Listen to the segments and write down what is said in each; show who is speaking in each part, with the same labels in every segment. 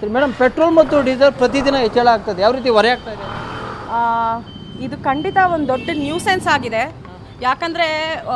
Speaker 1: ಸರಿ madam petrol ಮತ್ತು diesel ಪ್ರತಿದಿನ ಹೆಚ್ಚಳ ಆಗ್ತದೆ ಯಾವ ರೀತಿ ಹೊರೆ ಆಗ್ತಾ ಇದೆ
Speaker 2: ಆ, ಇದು ಖಂಡಿತ ಒಂದು ದೊಡ್ಡ ನ್ಯೂಸೆನ್ಸ್ ಆಗಿದೆ ಯಾಕಂದರೆ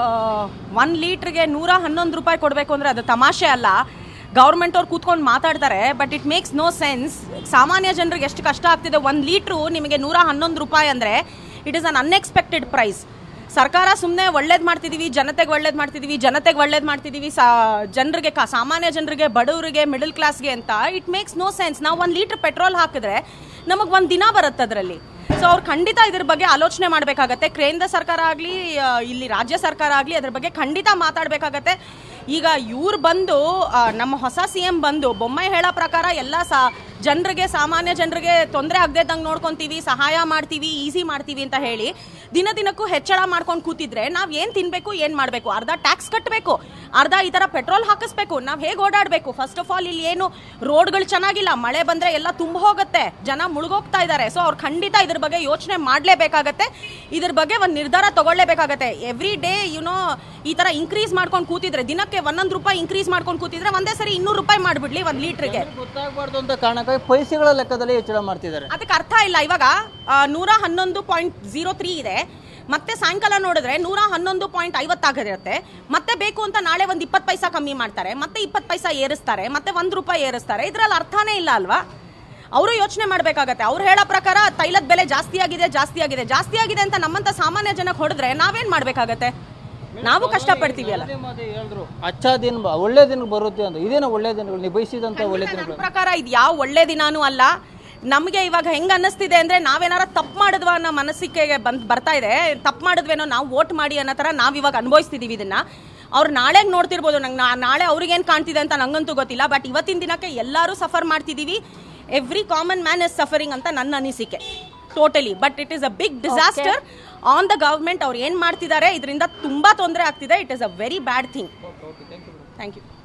Speaker 2: ಒನ್ ಲೀಟ್ರಿಗೆ ನೂರ ಹನ್ನೊಂದು ರೂಪಾಯಿ ಕೊಡಬೇಕು ಅಂದರೆ ಅದು ತಮಾಷೆ ಅಲ್ಲ ಗೌರ್ಮೆಂಟ್ ಅವ್ರು ಕೂತ್ಕೊಂಡು ಮಾತಾಡ್ತಾರೆ but it makes no sense ಸಾಮಾನ್ಯ ಜನರಿಗೆ ಎಷ್ಟು ಕಷ್ಟ ಆಗ್ತಿದೆ ಒಂದು ಲೀಟ್ರು ನಿಮಗೆ ನೂರ ಹನ್ನೊಂದು ರೂಪಾಯಿ ಅಂದರೆ it is un unexpected price ಸರ್ಕಾರ ಸುಮ್ಮನೆ ಒಳ್ಳೇದು ಮಾಡ್ತಿದೀವಿ ಜನತೆಗೆ ಒಳ್ಳೇದು ಮಾಡ್ತಿದೀವಿ ಜನತೆಗೆ ಒಳ್ಳೇದು ಮಾಡ್ತಿದೀವಿ ಸಾ ಜನರಿಗೆ ಕಾ ಸಾಮಾನ್ಯ ಜನರಿಗೆ ಬಡವರಿಗೆ ಮಿಡಲ್ ಕ್ಲಾಸ್ಗೆ ಅಂತ ಇಟ್ ಮೇಕ್ಸ್ ನೋ ಸೆನ್ಸ್ ನಾವು ಒಂದು ಲೀಟ್ರ್ ಪೆಟ್ರೋಲ್ ಹಾಕಿದ್ರೆ ನಮಗೆ ಒಂದು ದಿನ ಬರುತ್ತೆ ಅದರಲ್ಲಿ ಸೊ ಅವ್ರು ಖಂಡಿತ ಇದ್ರ ಬಗ್ಗೆ ಆಲೋಚನೆ ಮಾಡಬೇಕಾಗತ್ತೆ ಕೇಂದ್ರ ಸರ್ಕಾರ ಆಗಲಿ ಇಲ್ಲಿ ರಾಜ್ಯ ಸರ್ಕಾರ ಆಗಲಿ ಅದ್ರ ಬಗ್ಗೆ ಖಂಡಿತ ಮಾತಾಡಬೇಕಾಗತ್ತೆ ಈಗ ಇವ್ರು ಬಂದು ಆ, ನಮ್ಮ ಹೊಸ ಸಿ ಎಂ ಬಂದು ಬೊಮ್ಮಾಯಿ ಹೇಳೋ ಪ್ರಕಾರ ಎಲ್ಲ ಸಾ ಜನರಿಗೆ ಸಾಮಾನ್ಯ ಜನರಿಗೆ ತೊಂದರೆ ಆಗದೇದಂಗೆ ನೋಡ್ಕೊಂತೀವಿ ಸಹಾಯ ಮಾಡ್ತೀವಿ ಈಸಿ ಮಾಡ್ತೀವಿ ಅಂತ ಹೇಳಿ ದಿನ ದಿನಕ್ಕೂ ಹೆಚ್ಚಳ ಮಾಡ್ಕೊಂಡು ಕೂತಿದ್ರೆ ನಾವು ಏನು ತಿನ್ನಬೇಕು ಏನು ಮಾಡಬೇಕು ಅರ್ಧ ಟ್ಯಾಕ್ಸ್ ಕಟ್ಟಬೇಕು ಅರ್ಧ ಈ ಥರ ಪೆಟ್ರೋಲ್ ಹಾಕಿಸ್ಬೇಕು ನಾವು ಹೇಗೆ ಓಡಾಡಬೇಕು ಫಸ್ಟ್ ಆಫ್ ಆಲ್ ಇಲ್ಲಿ ಏನು ರೋಡ್ಗಳು ಚೆನ್ನಾಗಿಲ್ಲ ಮಳೆ ಬಂದರೆ ಎಲ್ಲ ತುಂಬ ಹೋಗುತ್ತೆ ಜನ ಮುಳುಗೋಗ್ತಾ ಇದ್ದಾರೆ ಸೊ ಅವ್ರು ಖಂಡಿತ ಇದ್ರ ಬಗ್ಗೆ ಯೋಚನೆ ಮಾಡಲೇಬೇಕಾಗತ್ತೆ ಇದ್ರ ಬಗ್ಗೆ ಒಂದು ನಿರ್ಧಾರ ತಗೊಳ್ಳೇಬೇಕಾಗತ್ತೆ ಎವ್ರಿ ಡೇ ಯುನೋ ಈ ಥರ ಇನ್ಕ್ರೀಸ್ ಮಾಡ್ಕೊಂಡು ಕೂತಿದ್ರೆ ದಿನಕ್ಕೆ ಒಂದೊಂದು ರೂಪಾಯಿ ಇನ್ಕ್ರೀಸ್ ಮಾಡ್ಕೊಂಡು ಕೂತಿದ್ರೆ ಒಂದೇ ಸರಿ ಇನ್ನೂರು ರೂಪಾಯಿ ಮಾಡಿಬಿಡ್ಲಿ ಒಂದು ಲೀಟ್ರಿಗೆ
Speaker 1: ಗೊತ್ತಾಗಬಾರ್ದು ಅಂತ ಕಾರಣಕ್ಕಾಗಿ ಪೈಸೆಗಳ ಲೆಕ್ಕದಲ್ಲಿ ಹೆಚ್ಚಳ ಮಾಡ್ತಿದ್ದಾರೆ
Speaker 2: ಅದಕ್ಕೆ ಅರ್ಥ ಇಲ್ಲ ಇವಾಗ ಆ, ನೂರ ಹನ್ನೊಂದು ಪಾಯಿಂಟ್ ಜೀರೋ ತ್ರೀ ಇದೆ ಮತ್ತೆ ಸಾಯಂಕಾಲ ನೋಡಿದ್ರೆ ನೂರ ಹನ್ನೊಂದು ಪಾಯಿಂಟ್ ಐವತ್ತಾಗಿರುತ್ತೆ ಮತ್ತೆ ಬೇಕು ಅಂತ ನಾಳೆ ಒಂದು ಇಪ್ಪತ್ತು ಪೈಸಾ ಕಮ್ಮಿ ಮಾಡ್ತಾರೆ ಮತ್ತೆ ಇಪ್ಪತ್ತು ಪೈಸಾ ಏರಿಸ್ತಾರೆ ಮತ್ತೆ ಒಂದು ರೂಪಾಯಿ ಏರಿಸ್ತಾರೆ ಇದ್ರಲ್ಲಿ ಅರ್ಥನೇ ಇಲ್ಲ ಅಲ್ವಾ ಅವರು ಯೋಚನೆ ಮಾಡಬೇಕಾಗತ್ತೆ ಅವ್ರು ಹೇಳೋ ಪ್ರಕಾರ ತೈಲದ ಬೆಲೆ ಜಾಸ್ತಿ ಆಗಿದೆ ಜಾಸ್ತಿ ಆಗಿದೆ ಜಾಸ್ತಿ ಆಗಿದೆ ಅಂತ ನಮ್ಮಂತ ಸಾಮಾನ್ಯ ಜನಕ್ಕೆ ಹೊಡೆದ್ರೆ ನಾವೇನ್ ಮಾಡ್ಬೇಕಾಗತ್ತೆ ನಾವು ಕಷ್ಟಪಡ್ತೀವಿ ಅಲ್ಲ
Speaker 1: ಅದೇ ಮಾತು ಹೇಳಿದ್ರು ಅಚ್ಚಾ ದಿನ ಬ- ಒಳ್ಳೆ ದಿನ ಬರುತ್ತೆ ಅಂತ ಇದೇನೋ ಒಳ್ಳೆ ದಿನಗಳು ನೀವು ಬಯಸಿದಂತ ಒಳ್ಳೆ
Speaker 2: ನನ್ನ
Speaker 1: ದಿನಗಳು
Speaker 2: ಪ್ರಕಾರ ಇದು ಯಾವ ಒಳ್ಳೆ ದಿನಾನೂ ಅಲ್ಲ ನಮಗೆ ಇವಾಗ ಹೆಂಗ್ ಅನ್ನಿಸ್ತಿದೆ ಅಂದ್ರೆ ನಾವೇನಾರ ತಪ್ಪು ಮಾಡಿದ್ವಾ ಅನ್ನೋ ಮನಸ್ಸಿಗೆ ಬಂದ್ ಬರ್ತಾ ಇದೆ ತಪ್ಪು ಮಾಡಿದ್ವೇನೋ ನಾವು ವೋಟ್ ಮಾಡಿ ಅನ್ನೋ ಥರ ನಾವು ಇವಾಗ ಅನುಭವಿಸ್ತಿದೀವಿ ಇದನ್ನ ಅವ್ರು ನಾಳೆಗೆ ನೋಡ್ತಿರ್ಬೋದು ನಂಗೆ ನಾಳೆ ಅವ್ರಿಗೇನು ಕಾಣ್ತಿದೆ ಅಂತ ನಂಗಂತೂ ಗೊತ್ತಿಲ್ಲ ಬಟ್ ಇವತ್ತಿನ ದಿನಕ್ಕೆ ಎಲ್ಲರೂ ಸಫರ್ ಮಾಡ್ತಿದೀವಿ every common man is suffering ಅಂತ ನನ್ನ ಅನಿಸಿಕೆ totally but it is a big disaster on the government ಅವ್ರು ಏನು ಮಾಡ್ತಿದ್ದಾರೆ ಇದರಿಂದ ತುಂಬಾ ತೊಂದರೆ ಆಗ್ತಿದೆ it is a very bad thing thank you